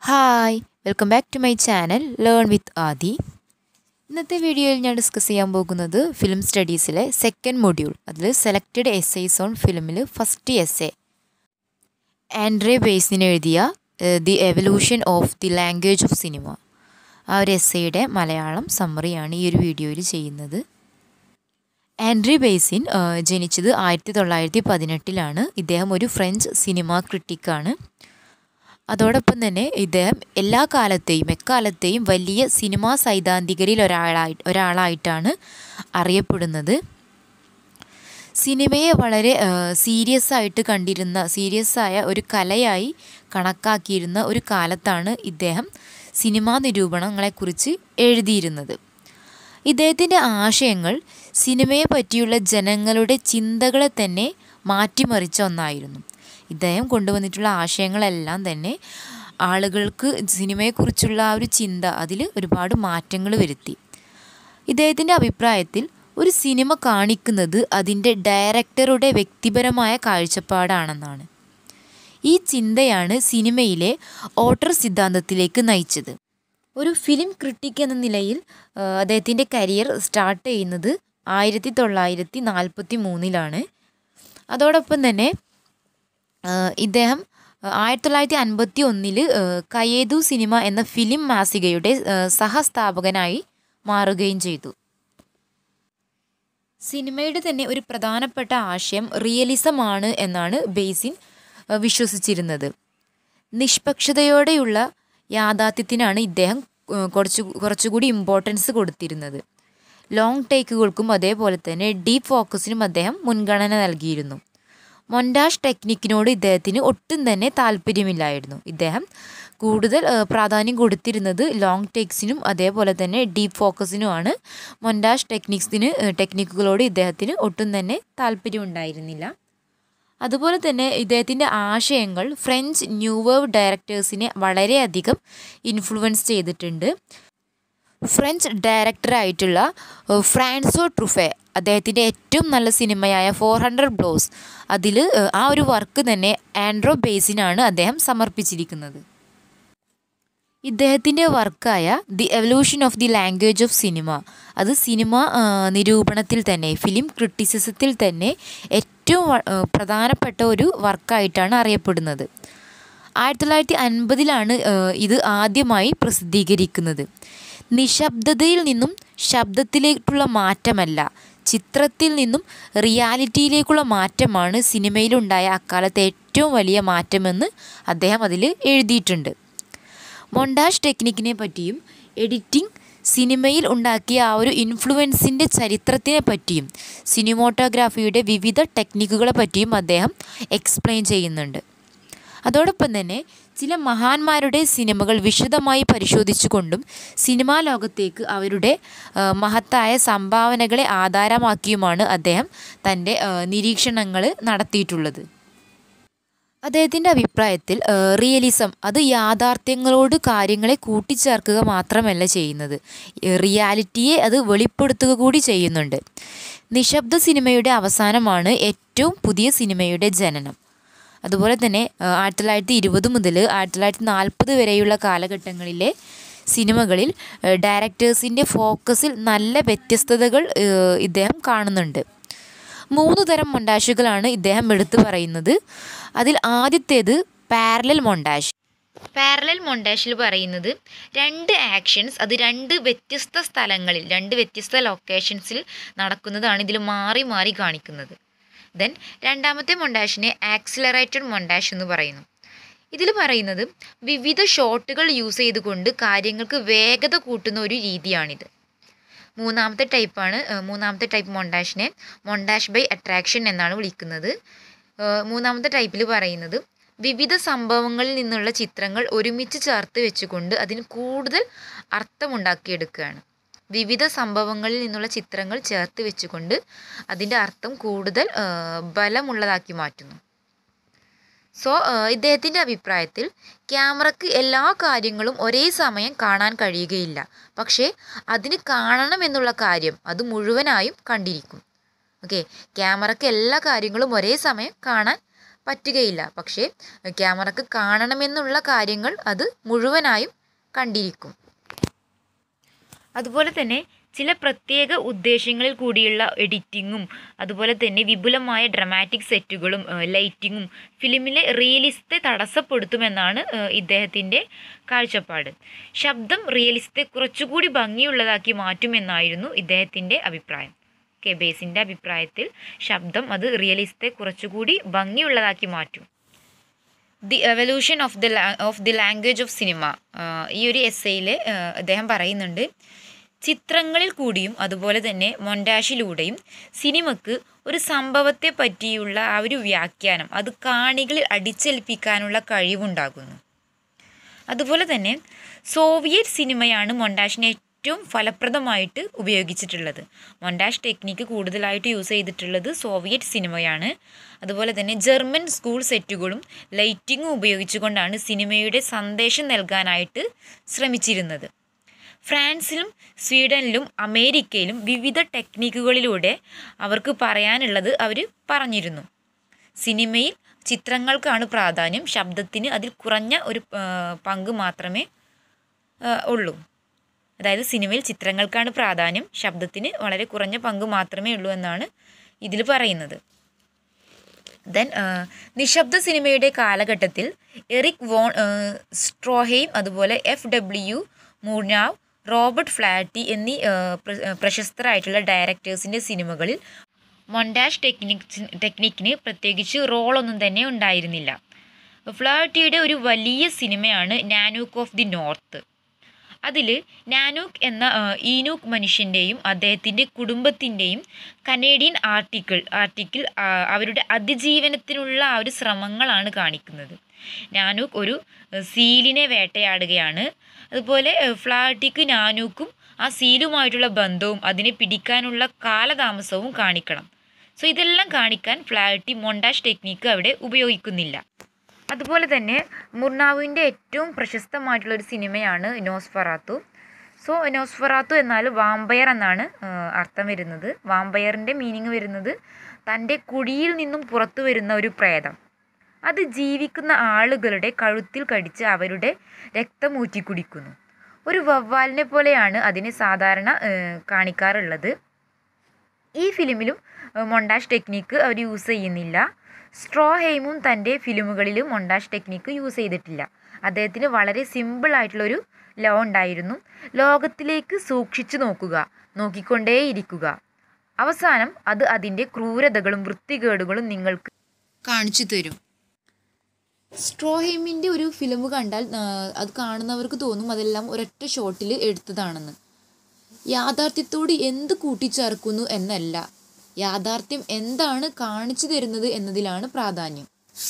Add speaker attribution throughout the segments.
Speaker 1: hi welcome back to my channel learn with Aadi ഇന്നത്തെ വീഡിയോയിൽ ഞാൻ ഡിസ്കസ് ചെയ്യാൻ പോകുന്നത് ഫിലിം സ്റ്റഡീസിലെ സെക്കൻഡ് മൊഡ്യൂൾ അതിൽ സെലക്റ്റഡ് എസ് ഐസ് ഓൺ ഫിലിമിൽ ഫസ്റ്റ് എസ് എ ആൻഡ്രേ ബേസിന് എഴുതിയ the evolution of the language of cinema ആ ഒരു എസ് ഐയുടെ മലയാളം സമ്മറിയാണ് ഈ ഒരു വീഡിയോയിൽ ചെയ്യുന്നത് ആൻഡ്രി ബേസിൻ ആ, ജനിച്ചത് ആയിരത്തി തൊള്ളായിരത്തി പതിനെട്ടിലാണ് ഇദ്ദേഹം ഒരു ഫ്രഞ്ച് സിനിമ ക്രിട്ടിക്കാണ് അതോടൊപ്പം തന്നെ ഇദ്ദേഹം എല്ലാ കാലത്തെയും എക്കാലത്തെയും വലിയ സിനിമാ സൈദ്ധാന്തികരിൽ ഒരാളായി ഒരാളായിട്ടാണ് അറിയപ്പെടുന്നത് സിനിമയെ വളരെ സീരിയസ് ആയിട്ട് കണ്ടിരുന്ന സീരിയസ് ആയ ഒരു കലയായി കണക്കാക്കിയിരുന്ന ഒരു കാലത്താണ് ഇദ്ദേഹം സിനിമാ നിരൂപണങ്ങളെക്കുറിച്ച് എഴുതിയിരുന്നത് ഇദ്ദേഹത്തിൻ്റെ ആശയങ്ങൾ സിനിമയെ പറ്റിയുള്ള ജനങ്ങളുടെ ചിന്തകളെ തന്നെ മാറ്റിമറിച്ച ഒന്നായിരുന്നു ഇദ്ദേഹം കൊണ്ടുവന്നിട്ടുള്ള ആശയങ്ങളെല്ലാം തന്നെ ആളുകൾക്ക് സിനിമയെക്കുറിച്ചുള്ള ആ ഒരു ചിന്ത അതിൽ ഒരുപാട് മാറ്റങ്ങൾ വരുത്തി ഇദ്ദേഹത്തിൻ്റെ അഭിപ്രായത്തിൽ ഒരു സിനിമ കാണിക്കുന്നത് അതിൻ്റെ ഡയറക്ടറുടെ വ്യക്തിപരമായ കാഴ്ചപ്പാടാണെന്നാണ് ഈ ചിന്തയാണ് സിനിമയിലെ ഓട്ടർ സിദ്ധാന്തത്തിലേക്ക് നയിച്ചത് ഒരു ഫിലിം ക്രിട്ടിക് എന്ന നിലയിൽ ആ, അദ്ദേഹത്തിൻ്റെ കരിയർ സ്റ്റാർട്ട് ചെയ്യുന്നത് ആയിരത്തി തൊള്ളായിരത്തി നാൽപ്പത്തി മൂന്നിലാണ് അതോടൊപ്പം തന്നെ ആ, ഇദ്ദേഹം ആയിരത്തി തൊള്ളായിരത്തി അൻപത്തി ഒന്നിൽ കയേതു സിനിമ എന്ന ഫിലിം മാസികയുടെ ആ, സഹസ്ഥാപകനായി മാറുകയും ചെയ്തു സിനിമയുടെ തന്നെ ഒരു പ്രധാനപ്പെട്ട ആശയം റിയലിസമാണ് എന്നാണ് ബേസിൻ ആ, വിശ്വസിച്ചിരുന്നത് നിഷ്പക്ഷതയോടെയുള്ള യാഥാർത്ഥ്യത്തിനാണ് ഇദ്ദേഹം ആ, കുറച്ചു കുറച്ചുകൂടി ഇമ്പോർട്ടൻസ് കൊടുത്തിരുന്നത് ലോങ് ടേക്കുകൾക്കും അതേപോലെ തന്നെ ഡീപ്പ് ഫോക്കസിനും അദ്ദേഹം മുൻഗണന നൽകിയിരുന്നു മൊൻഡാഷ് ടെക്നിക്കിനോട് ഇദ്ദേഹത്തിന് ഒട്ടും തന്നെ താല്പര്യമില്ലായിരുന്നു ഇദ്ദേഹം കൂടുതൽ ആ, പ്രാധാന്യം കൊടുത്തിരുന്നത് ലോങ് ടേക്സിനും അതേപോലെ തന്നെ ഡീപ്പ് ഫോക്കസിനുമാണ് മൊൻഡാഷ് ടെക്നിക്സിന് ആ, ടെക്നിക്കുകളോട് ഇദ്ദേഹത്തിന് ഒട്ടും തന്നെ താല്പര്യം ഉണ്ടായിരുന്നില്ല അതുപോലെ തന്നെ ഇദ്ദേഹത്തിൻ്റെ ആശയങ്ങൾ ഫ്രഞ്ച് ന്യൂ വേവ് ഡയറക്ടേഴ്സിനെ വളരെയധികം ഇൻഫ്ലുവൻസ് ചെയ്തിട്ടുണ്ട് ഫ്രഞ്ച് ഡയറക്ടറായിട്ടുള്ള ഏഹ്, ഫ്രാൻസോ ട്രുഫെ അദ്ദേഹത്തിൻ്റെ ഏറ്റവും നല്ല സിനിമയായ ഫോർ ഹൺഡ്രഡ് ബ്ലോസ് അതിൽ ആ ഒരു വർക്ക് തന്നെ ആൻഡ്രോ ബേസിനാണ് അദ്ദേഹം സമർപ്പിച്ചിരിക്കുന്നത് ഇദ്ദേഹത്തിൻ്റെ വർക്കായ the evolution of the language of cinema അത് സിനിമ ആ, നിരൂപണത്തിൽ തന്നെ ഫിലിം ക്രിട്ടിസിസത്തിൽ തന്നെ ഏറ്റവും വ- ആ, പ്രധാനപ്പെട്ട ഒരു വർക്കായിട്ടാണ് അറിയപ്പെടുന്നത് ആയിരത്തി തൊള്ളായിരത്തി അൻപതിലാണ് ഇത് ആദ്യമായി പ്രസിദ്ധീകരിക്കുന്നത് നിശബ്ദതയിൽ നിന്നും ശബ്ദത്തിലേക്കുള്ള മാറ്റമല്ല ചിത്രത്തിൽ നിന്നും റിയാലിറ്റിയിലേക്കുള്ള മാറ്റമാണ് സിനിമയിലുണ്ടായ അക്കാലത്തെ ഏറ്റവും വലിയ മാറ്റമെന്ന് അദ്ദേഹം അതിൽ എഴുതിയിട്ടുണ്ട് മൊണ്ടാഷ് ടെക്നിക്കിനെ പറ്റിയും എഡിറ്റിംഗ് സിനിമയിൽ ഉണ്ടാക്കിയ ആ ഒരു ഇൻഫ്ലുവൻസിൻ്റെ ചരിത്രത്തിനെ പറ്റിയും സിനിമോട്ടോഗ്രാഫിയുടെ വിവിധ ടെക്നിക്കുകളെ പറ്റിയും അദ്ദേഹം എക്സ്പ്ലെയിൻ ചെയ്യുന്നുണ്ട് അതോടൊപ്പം തന്നെ ചില മഹാന്മാരുടെ സിനിമകൾ വിശദമായി പരിശോധിച്ചുകൊണ്ടും സിനിമാ ലോകത്തേക്ക് അവരുടെ ആ, മഹത്തായ സംഭാവനകളെ ആധാരമാക്കിയുമാണ് അദ്ദേഹം തൻ്റെ നിരീക്ഷണങ്ങൾ നടത്തിയിട്ടുള്ളത് അദ്ദേഹത്തിൻ്റെ അഭിപ്രായത്തിൽ ആ, റിയലിസം അത് യാഥാർത്ഥ്യങ്ങളോട് കാര്യങ്ങളെ കൂട്ടിച്ചേർക്കുക മാത്രമല്ല ചെയ്യുന്നത് ഈ റിയാലിറ്റിയെ അത് വെളിപ്പെടുത്തുക കൂടി ചെയ്യുന്നുണ്ട് നിശബ്ദ സിനിമയുടെ അവസാനമാണ് ഏറ്റവും പുതിയ സിനിമയുടെ ജനനം അതുപോലെ തന്നെ ആ, ആയിരത്തി തൊള്ളായിരത്തി ഇരുപത് മുതൽ ആയിരത്തി തൊള്ളായിരത്തി നാൽപ്പത് വരെയുള്ള കാലഘട്ടങ്ങളിലെ സിനിമകളിൽ ഡയറക്ടേഴ്സിൻ്റെ ഫോക്കസിൽ നല്ല വ്യത്യസ്തതകൾ ആ, ഇദ്ദേഹം കാണുന്നുണ്ട് മൂന്ന് തരം മൊണ്ടാഷുകളാണ് ഇദ്ദേഹം എടുത്തു പറയുന്നത് അതിൽ ആദ്യത്തേത് പാരലൽ മൊണ്ടാഷ് പാരലൽ മൊണ്ടാഷിൽ പറയുന്നത് രണ്ട് ആക്ഷൻസ് അത് രണ്ട് വ്യത്യസ്ത സ്ഥലങ്ങളിൽ രണ്ട് വ്യത്യസ്ത ലൊക്കേഷൻസിൽ നടക്കുന്നതാണ് ഇതിൽ മാറി മാറി കാണിക്കുന്നത് ദെൻ രണ്ടാമത്തെ മൊണ്ടാഷിനെ ആക്സിലറേറ്റഡ് മൊണ്ടാഷ് എന്ന് പറയുന്നു ഇതിൽ പറയുന്നത് വിവിധ ഷോട്ടുകൾ യൂസ് ചെയ്തുകൊണ്ട് കാര്യങ്ങൾക്ക് വേഗത കൂട്ടുന്ന ഒരു രീതിയാണിത് മൂന്നാമത്തെ ടൈപ്പാണ് ഏഹ്, മൂന്നാമത്തെ ടൈപ്പ് മൊണ്ടാഷിനെ മൊണ്ടാഷ് ബൈ അട്രാക്ഷൻ എന്നാണ് വിളിക്കുന്നത് ഏഹ്, മൂന്നാമത്തെ ടൈപ്പിൽ പറയുന്നത് വിവിധ സംഭവങ്ങളിൽ നിന്നുള്ള ചിത്രങ്ങൾ ഒരുമിച്ച് ചേർത്ത് വെച്ചുകൊണ്ട് അതിന് കൂടുതൽ അർത്ഥമുണ്ടാക്കിയെടുക്കുകയാണ് വിവിധ സംഭവങ്ങളിൽ നിന്നുള്ള ചിത്രങ്ങൾ ചേർത്ത് വെച്ചുകൊണ്ട് അതിൻ്റെ അർത്ഥം കൂടുതൽ ഏഹ്, ബലമുള്ളതാക്കി മാറ്റുന്നു സോ ഇദ്ദേഹത്തിൻ്റെ അഭിപ്രായത്തിൽ ക്യാമറക്ക് എല്ലാ കാര്യങ്ങളും ഒരേ സമയം കാണാൻ കഴിയുകയില്ല പക്ഷേ അതിന് കാണണം എന്നുള്ള കാര്യം അത് മുഴുവനായും കണ്ടിരിക്കും ഓക്കെ ക്യാമറക്ക് എല്ലാ കാര്യങ്ങളും ഒരേ സമയം കാണാൻ പറ്റുകയില്ല പക്ഷേ ക്യാമറക്ക് കാണണമെന്നുള്ള കാര്യങ്ങൾ അത് മുഴുവനായും കണ്ടിരിക്കും അതുപോലെ തന്നെ ചില പ്രത്യേക ഉദ്ദേശങ്ങളിൽ കൂടിയുള്ള എഡിറ്റിങ്ങും അതുപോലെ തന്നെ വിപുലമായ ഡ്രമാറ്റിക് സെറ്റുകളും ലൈറ്റിങ്ങും ഫിലിമിലെ റിയലിസത്തെ തടസ്സപ്പെടുത്തുമെന്നാണ് ഏഹ്, ഇദ്ദേഹത്തിൻ്റെ കാഴ്ചപ്പാട് ശബ്ദം റിയലിസത്തെ കുറച്ചുകൂടി ഭംഗിയുള്ളതാക്കി മാറ്റുമെന്നായിരുന്നു ഇദ്ദേഹത്തിൻ്റെ അഭിപ്രായം കെ ബേസിൻ്റെ അഭിപ്രായത്തിൽ ശബ്ദം അത് റിയലിസത്തെ കുറച്ചുകൂടി ഭംഗിയുള്ളതാക്കി മാറ്റും the evolution of the of the language of cinema ഈ ഒരു എസ്സയിൽ അദ്ദേഹം പറയുന്നുണ്ട് ചിത്രങ്ങളിൽ കൂടിയും അതുപോലെ തന്നെ മൊണ്ടാഷിലൂടെയും സിനിമക്ക് ഒരു സംഭവത്തെ പറ്റിയുള്ള ആ ഒരു വ്യാഖ്യാനം അത് കാണികളിൽ അടിച്ചേൽപ്പിക്കാനുള്ള കഴിവുണ്ടാകുന്നു അതുപോലെ തന്നെ സോവിയറ്റ് സിനിമയാണ് മൊണ്ടാഷിനെ ഏറ്റവും ഫലപ്രദമായിട്ട് ഉപയോഗിച്ചിട്ടുള്ളത് മൊണ്ടാഷ് ടെക്നിക്ക് കൂടുതലായിട്ട് യൂസ് ചെയ്തിട്ടുള്ളത് സോവിയറ്റ് സിനിമയാണ് അതുപോലെ തന്നെ ജർമ്മൻ സ്കൂൾ സെറ്റുകളും ലൈറ്റിങ്ങും ഉപയോഗിച്ചുകൊണ്ടാണ് സിനിമയുടെ സന്ദേശം നൽകാനായിട്ട് ശ്രമിച്ചിരുന്നത് ഫ്രാൻസിലും സ്വീഡനിലും അമേരിക്കയിലും വിവിധ ടെക്നിക്കുകളിലൂടെ അവർക്ക് പറയാനുള്ളത് അവർ പറഞ്ഞിരുന്നു സിനിമയിൽ ചിത്രങ്ങൾക്കാണ് പ്രാധാന്യം ശബ്ദത്തിന് അതിൽ കുറഞ്ഞ ഒരു ആ, പങ്ക് മാത്രമേ ആ, ഉള്ളൂ അതായത് സിനിമയിൽ ചിത്രങ്ങൾക്കാണ് പ്രാധാന്യം ശബ്ദത്തിന് വളരെ കുറഞ്ഞ പങ്ക് മാത്രമേ ഉള്ളൂ എന്നാണ് ഇതിൽ പറയുന്നത് ദെൻ നിശബ്ദ സിനിമയുടെ കാലഘട്ടത്തിൽ എറിക് വോൺ സ്ട്രോഹെയിം അതുപോലെ F W Murnau Robert Flaherty എന്നീ ആ, പ്ര- ആ, പ്രശസ്തരായിട്ടുള്ള ഡയറക്ടേഴ്സിൻ്റെ സിനിമകളിൽ മൊണ്ടാഷ് ടെക്നിക്സ് ടെക്നിക്കിന് പ്രത്യേകിച്ച് റോളൊന്നും തന്നെ ഉണ്ടായിരുന്നില്ല ഫ്ലാറ്റിയുടെ ഒരു വലിയ സിനിമയാണ് നാനൂക്ക് ഓഫ് ദി നോർത്ത് അതിൽ നാനൂക്ക് എന്ന ആ, ഈനൂക്ക് മനുഷ്യൻ്റെയും അദ്ദേഹത്തിൻ്റെ കുടുംബത്തിൻ്റെയും കനേഡിയൻ ആർട്ടിക്കിൾ ആർട്ടിക്കിൾ ആ, അവരുടെ അതിജീവനത്തിനുള്ള ആ ഒരു ശ്രമങ്ങളാണ് കാണിക്കുന്നത് നാനൂക്ക് ഒരു ആ, സീലിനെ വേട്ടയാടുകയാണ് അതുപോലെ ആ, ഫ്ലാറ്റിക്ക് നാനൂക്കും ആ സീലുമായിട്ടുള്ള ബന്ധവും അതിനെ പിടിക്കാനുള്ള കാലതാമസവും കാണിക്കണം സോ ഇതെല്ലാം കാണിക്കാൻ ഫ്ലാറ്റി മൊണ്ടാഷ് ടെക്നിക്ക് അവിടെ ഉപയോഗിക്കുന്നില്ല അതുപോലെ തന്നെ മുർനാവിൻ്റെ ഏറ്റവും പ്രശസ്തമായിട്ടുള്ള ഒരു സിനിമയാണ് നോസ്ഫറാത്തു സോ നോസ്ഫറാത്തു എന്നാൽ വാമ്പയർ എന്നാണ് ആ, അർത്ഥം വരുന്നത് വാമ്പയറിൻ്റെ മീനിങ് വരുന്നത് തൻ്റെ കുഴിയിൽ നിന്നും പുറത്തു വരുന്ന ഒരു പ്രേതം അത് ജീവിക്കുന്ന ആളുകളുടെ കഴുത്തിൽ കടിച്ച് അവരുടെ രക്തം ഊറ്റി കുടിക്കുന്നു ഒരു വവ്വാലിനെ പോലെയാണ് അതിനെ സാധാരണ ആ, കാണിക്കാറുള്ളത് ഈ ഫിലിമിലും ഏഹ്, മൊണ്ടാഷ് ടെക്നിക്ക് അവർ യൂസ് ചെയ്യുന്നില്ല സ്ട്രോ ഹെയ്മും തൻ്റെ ഫിലിമുകളിൽ മൊണ്ടാഷ് ടെക്നിക്ക് യൂസ് ചെയ്തിട്ടില്ല അദ്ദേഹത്തിന് വളരെ സിമ്പിൾ ആയിട്ടുള്ളൊരു ലോ ഉണ്ടായിരുന്നു ലോകത്തിലേക്ക് സൂക്ഷിച്ചു നോക്കുക നോക്കിക്കൊണ്ടേയിരിക്കുക അവസാനം അത് അതിൻ്റെ ക്രൂരതകളും വൃത്തികേടുകളും നിങ്ങൾക്ക് കാണിച്ചു തരും സ്ട്രോഹെയിമിൻ്റെ ഒരു ഫിലിം കണ്ടാൽ ആ, അത് കാണുന്നവർക്ക് തോന്നും അതെല്ലാം ഒരൊറ്റ ഷോട്ടിൽ എടുത്തതാണെന്ന് യാഥാർത്ഥ്യത്തോട് എന്ത് കൂട്ടിച്ചേർക്കുന്നു എന്നല്ല യാഥാർത്ഥ്യം എന്താണ് കാണിച്ചു തരുന്നത് എന്നതിലാണ് പ്രാധാന്യം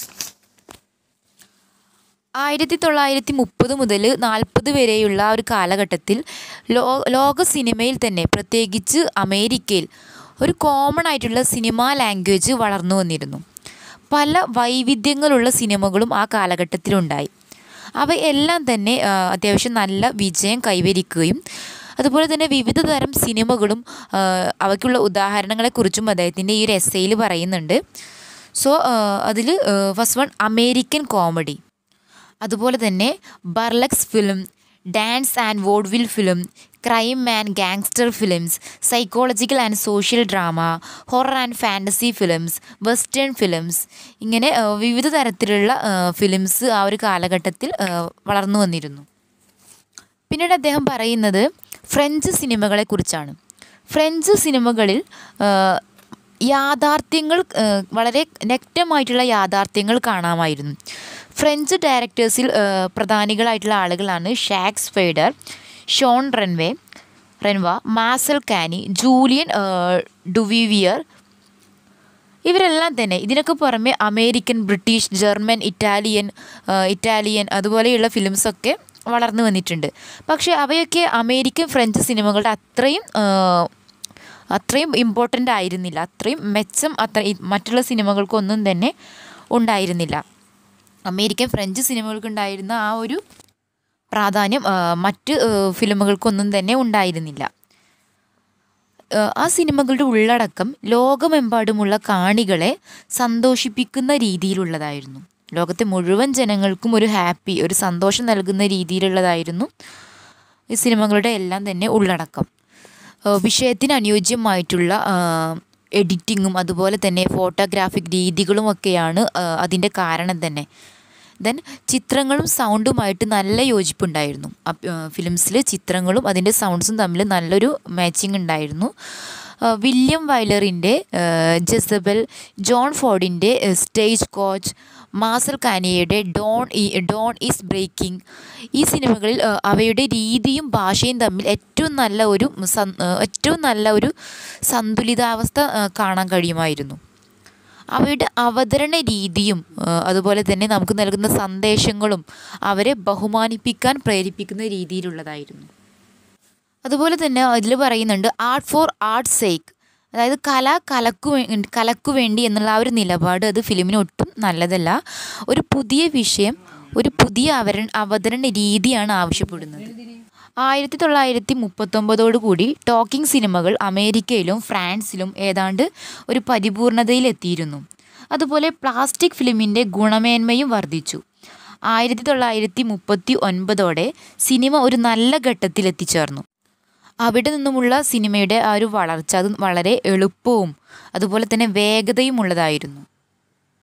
Speaker 1: ആയിരത്തി തൊള്ളായിരത്തി മുപ്പത് മുതൽ നാൽപ്പത് വരെയുള്ള ആ ഒരു കാലഘട്ടത്തിൽ ലോ ലോക സിനിമയിൽ തന്നെ പ്രത്യേകിച്ച് അമേരിക്കയിൽ ഒരു കോമൺ ആയിട്ടുള്ള സിനിമാ ലാംഗ്വേജ് വളർന്നു വന്നിരുന്നു പല വൈവിധ്യങ്ങളുള്ള സിനിമകളും ആ കാലഘട്ടത്തിലുണ്ടായി അവയെല്ലാം തന്നെ ആ, അത്യാവശ്യം നല്ല വിജയം കൈവരിക്കുകയും അതുപോലെ തന്നെ വിവിധ തരം സിനിമകളും ആ, അവയ്ക്കുള്ള ഉദാഹരണങ്ങളെക്കുറിച്ചും അദ്ദേഹത്തിൻ്റെ ഈ ഒരു എസ്സയിൽ പറയുന്നുണ്ട് സോ അതിൽ ഫസ്റ്റ് വൺ അമേരിക്കൻ കോമഡി അതുപോലെ തന്നെ burlesque film dance and vaudeville film crime and gangster films psychological and social drama horror and fantasy films western films ഇങ്ങനെ ആ, വിവിധ തരത്തിലുള്ള ഫിലിംസ് ആ ഒരു കാലഘട്ടത്തിൽ ആ, വളർന്നു വന്നിരുന്നു പിന്നീട് അദ്ദേഹം പറയുന്നത് ഫ്രഞ്ച് സിനിമകളെക്കുറിച്ചാണ് ഫ്രഞ്ച് സിനിമകളിൽ ആ, യാഥാർത്ഥ്യങ്ങൾ ആ, വളരെ വ്യക്തമായിട്ടുള്ള യാഥാർത്ഥ്യങ്ങൾ കാണാമായിരുന്നു ഫ്രഞ്ച് ഡയറക്ടേഴ്സിൽ ആ, പ്രധാനികളായിട്ടുള്ള ആളുകളാണ് Jacques Feyder Jean Renoir Renoir Marcel Carne Julien ആ, ഡുവിവിയർ ഇവരെല്ലാം തന്നെ ഇതിനൊക്കെ പുറമെ അമേരിക്കൻ ബ്രിട്ടീഷ് ജർമ്മൻ ഇറ്റാലിയൻ ആ, ഇറ്റാലിയൻ അതുപോലെയുള്ള ഫിലിംസൊക്കെ വളർന്നു വന്നിട്ടുണ്ട് പക്ഷേ അവയൊക്കെ അമേരിക്കൻ ഫ്രഞ്ച് സിനിമകളുടെ അത്രയും ആ, അത്രയും ഇമ്പോർട്ടൻ്റ് ആയിരുന്നില്ല അത്രയും മെച്ചം അത്ര ഈ മറ്റുള്ള സിനിമകൾക്കൊന്നും തന്നെ ഉണ്ടായിരുന്നില്ല അമേരിക്കൻ ഫ്രഞ്ച് സിനിമകൾക്കുണ്ടായിരുന്ന ആ ഒരു പ്രാധാന്യം ആ, മറ്റ് ആ, ഫിലിമുകൾക്കൊന്നും തന്നെ ഉണ്ടായിരുന്നില്ല ഏഹ്, ആ സിനിമകളുടെ ഉള്ളടക്കം ലോകമെമ്പാടുമുള്ള കാണികളെ സന്തോഷിപ്പിക്കുന്ന രീതിയിലുള്ളതായിരുന്നു ലോകത്തെ മുഴുവൻ ജനങ്ങൾക്കും ഒരു ഹാപ്പി ഒരു സന്തോഷം നൽകുന്ന രീതിയിലുള്ളതായിരുന്നു ഈ സിനിമകളുടെ എല്ലാം തന്നെ ഉള്ളടക്കം ഏഹ്, വിഷയത്തിന് അനുയോജ്യമായിട്ടുള്ള എഡിറ്റിങ്ങും അതുപോലെ തന്നെ ഫോട്ടോഗ്രാഫിക് രീതികളുമൊക്കെയാണ് ഏഹ്, അതിൻ്റെ കാരണം തന്നെ ദെൻ ചിത്രങ്ങളും സൗണ്ടുമായിട്ട് നല്ല യോജിപ്പുണ്ടായിരുന്നു ഫിലിംസിൽ ചിത്രങ്ങളും അതിൻ്റെ സൗണ്ട്സും തമ്മിൽ നല്ലൊരു മാച്ചിങ് ഉണ്ടായിരുന്നു ആ, വില്യം വൈലറിൻ്റെ ജെസബൽ ജോൺ ഫോർഡിൻ്റെ സ്റ്റേജ് കോച്ച് മാസൽ കാനിയയുടെ ഡോൺ ഈ- ഡോൺ ഈസ് ബ്രേക്കിംഗ് ഈ സിനിമകളിൽ ആ, അവയുടെ രീതിയും ഭാഷയും തമ്മിൽ ഏറ്റവും നല്ല ഒരു സൻ- ആ, ഏറ്റവും നല്ല ഒരു സന്തുലിതാവസ്ഥ ആ, കാണാൻ കഴിയുമായിരുന്നു അവയുടെ അവതരണ രീതിയും ആ, അതുപോലെ തന്നെ നമുക്ക് നൽകുന്ന സന്ദേശങ്ങളും അവരെ ബഹുമാനിപ്പിക്കാൻ പ്രേരിപ്പിക്കുന്ന രീതിയിലുള്ളതായിരുന്നു അതുപോലെ തന്നെ അതിൽ പറയുന്നുണ്ട് ആർട്ട് ഫോർ ആർട്ട് സേക്ക് അതായത് കല കലക്കു വേണ്ടി കലക്കു വേണ്ടി എന്നുള്ള ആ ഒരു നിലപാട് അത് ഫിലിമിന് ഒട്ടും നല്ലതല്ല ഒരു പുതിയ വിഷയം ഒരു പുതിയ അവര അവതരണ രീതിയാണ് ആവശ്യപ്പെടുന്നത് ആയിരത്തി തൊള്ളായിരത്തി മുപ്പത്തൊമ്പതോടു കൂടി ടോക്കിംഗ് സിനിമകൾ അമേരിക്കയിലും ഫ്രാൻസിലും ഏതാണ്ട് ഒരു പരിപൂർണതയിലെത്തിയിരുന്നു അതുപോലെ പ്ലാസ്റ്റിക് ഫിലിമിൻ്റെ ഗുണമേന്മയും വർദ്ധിച്ചു ആയിരത്തി തൊള്ളായിരത്തി മുപ്പത്തി ഒൻപതോടെ സിനിമ ഒരു നല്ല ഘട്ടത്തിൽ എത്തിച്ചേർന്നു അവിടെ നിന്നുമുള്ള സിനിമയുടെ ആ ഒരു വളർച്ച അത് വളരെ എളുപ്പവും അതുപോലെ തന്നെ വേഗതയും ഉള്ളതായിരുന്നു